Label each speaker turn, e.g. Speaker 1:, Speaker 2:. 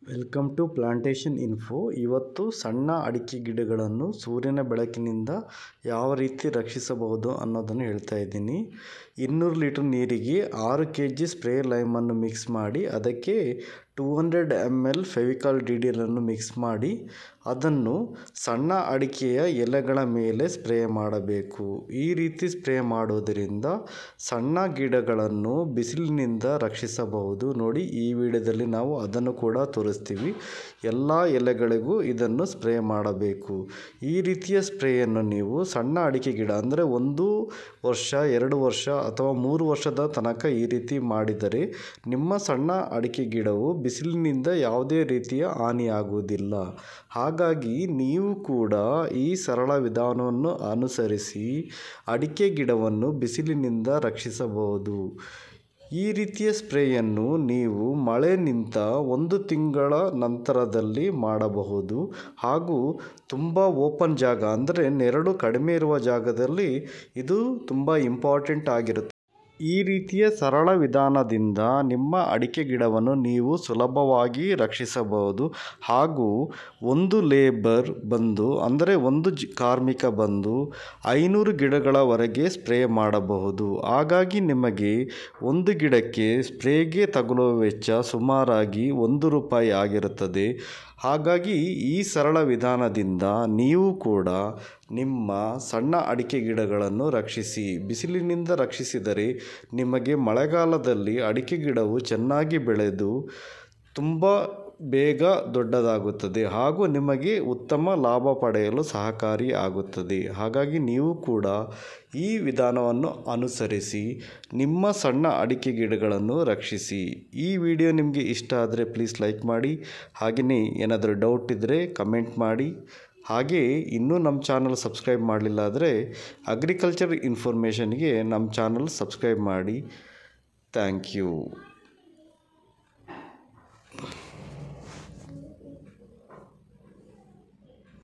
Speaker 1: welcome to plantation info ಇವತ್ತು ಸಣ್ಣ ಅಡಿಕೆ ಗಿಡಗಳನ್ನು ಸೂರ್ಯನ ಬೆಳಕಿನಿಂದ ಯಾವ ರೀತಿ ರಕ್ಷಿಸಬಹುದು ಅನ್ನೋದನ್ನು ಹೇಳ್ತಾ ಇದ್ದೀನಿ ಇನ್ನೂರು ಲೀಟರ್ ನೀರಿಗೆ ಆರು ಕೆ ಜಿ ಸ್ಪ್ರೇ ಲೈಮನ್ನು ಮಿಕ್ಸ್ ಮಾಡಿ ಅದಕ್ಕೆ two hundred M L Fevicol D D ಎಲ್ಲನ್ನು ಮಿಕ್ಸ್ ಮಾಡಿ ಅದನ್ನು ಸಣ್ಣ ಅಡಿಕೆಯ ಎಲೆಗಳ ಮೇಲೆ ಸ್ಪ್ರೇ ಮಾಡಬೇಕು ಈ ರೀತಿ ಸ್ಪ್ರೇ ಮಾಡೋದರಿಂದ ಸಣ್ಣ ಗಿಡಗಳನ್ನು ಬಿಸಿಲಿನಿಂದ ರಕ್ಷಿಸಬಹುದು ನೋಡಿ ಈ ವಿಡಿಯೋದಲ್ಲಿ ನಾವು ಅದನ್ನು ಕೂಡ ತೋರಿಸ್ತೀವಿ ಎಲ್ಲ ಎಲೆಗಳಿಗೂ ಇದನ್ನು ಸ್ಪ್ರೇ ಮಾಡಬೇಕು ಈ ರೀತಿಯ ಸ್ಪ್ರೇಯನ್ನು ನೀವು ಸಣ್ಣ ಅಡಿಕೆ ಗಿಡ ಅಂದರೆ ಒಂದು ವರ್ಷ ಎರಡು ವರ್ಷ ಅಥವಾ ಮೂರು ವರ್ಷದ ತನಕ ಈ ರೀತಿ ಮಾಡಿದರೆ ನಿಮ್ಮ ಸಣ್ಣ ಅಡಿಕೆ ಗಿಡವು ಬಿಸಿಲಿನಿಂದ ಯಾವುದೇ ರೀತಿಯ ಹಾನಿಯಾಗುವುದಿಲ್ಲ ಹಾಗಾಗಿ ನೀವು ಕೂಡ ಈ ಸರಳ ವಿಧಾನವನ್ನು ಅನುಸರಿಸಿ ಅಡಿಕೆ ಗಿಡವನ್ನು ಬಿಸಿಲಿನಿಂದ ರಕ್ಷಿಸಬಹುದು ಈ ರೀತಿಯ ಸ್ಪ್ರೇಯನ್ನು ನೀವು ಮಳೆ ನಿಂತ ಒಂದು ತಿಂಗಳ ನಂತರದಲ್ಲಿ ಮಾಡಬಹುದು ಹಾಗೂ ತುಂಬ ಓಪನ್ ಜಾಗ ಅಂದರೆ ನೆರಳು ಕಡಿಮೆ ಇರುವ ಜಾಗದಲ್ಲಿ ಇದು ತುಂಬ ಇಂಪಾರ್ಟೆಂಟ್ ಆಗಿರುತ್ತೆ ಈ ರೀತಿಯ ಸರಳ ವಿಧಾನದಿಂದ ನಿಮ್ಮ ಅಡಿಕೆ ಗಿಡವನ್ನು ನೀವು ಸುಲಭವಾಗಿ ರಕ್ಷಿಸಬಹುದು ಹಾಗೂ ಒಂದು ಲೇಬರ್ ಬಂದು ಅಂದರೆ ಒಂದು ಜಿ ಕಾರ್ಮಿಕ ಬಂದು ಐನೂರು ಗಿಡಗಳವರೆಗೆ ಸ್ಪ್ರೇ ಮಾಡಬಹುದು ಹಾಗಾಗಿ ನಿಮಗೆ ಒಂದು ಗಿಡಕ್ಕೆ ಸ್ಪ್ರೇಗೆ ತಗುಲುವ ವೆಚ್ಚ ಸುಮಾರಾಗಿ ಒಂದು ರೂಪಾಯಿ ಆಗಿರುತ್ತದೆ ಹಾಗಾಗಿ ಈ ಸರಳ ವಿಧಾನದಿಂದ ನೀವು ಕೂಡ ನಿಮ್ಮ ಸಣ್ಣ ಅಡಿಕೆ ಗಿಡಗಳನ್ನು ರಕ್ಷಿಸಿ ಬಿಸಿಲಿನಿಂದ ರಕ್ಷಿಸಿದರೆ ನಿಮಗೆ ಮಳೆಗಾಲದಲ್ಲಿ ಅಡಿಕೆ ಗಿಡವು ಚೆನ್ನಾಗಿ ಬೆಳೆದು ತುಂಬ ಬೇಗ ದೊಡ್ಡದಾಗುತ್ತದೆ ಹಾಗೂ ನಿಮಗೆ ಉತ್ತಮ ಲಾಭ ಪಡೆಯಲು ಸಹಕಾರಿ ಆಗುತ್ತದೆ ಹಾಗಾಗಿ ನೀವು ಕೂಡ ಈ ವಿಧಾನವನ್ನು ಅನುಸರಿಸಿ ನಿಮ್ಮ ಸಣ್ಣ ಅಡಿಕೆ ಗಿಡಗಳನ್ನು ರಕ್ಷಿಸಿ ಈ ವಿಡಿಯೋ ನಿಮಗೆ ಇಷ್ಟ ಆದರೆ ಪ್ಲೀಸ್ ಲೈಕ್ ಮಾಡಿ ಹಾಗೆಯೇ ಏನಾದರೂ ಡೌಟ್ ಇದ್ದರೆ ಕಮೆಂಟ್ ಮಾಡಿ ಹಾಗೆ ಇನ್ನೂ ನಮ್ಮ ಚಾನಲ್ ಸಬ್ಸ್ಕ್ರೈಬ್ ಮಾಡಲಿಲ್ಲ ಆದರೆ ಅಗ್ರಿಕಲ್ಚರ್ ಇನ್ಫಾರ್ಮೇಷನ್ಗೆ ನಮ್ಮ ಚಾನಲ್ ಸಬ್ಸ್ಕ್ರೈಬ್ ಮಾಡಿ ಥ್ಯಾಂಕ್ ಯು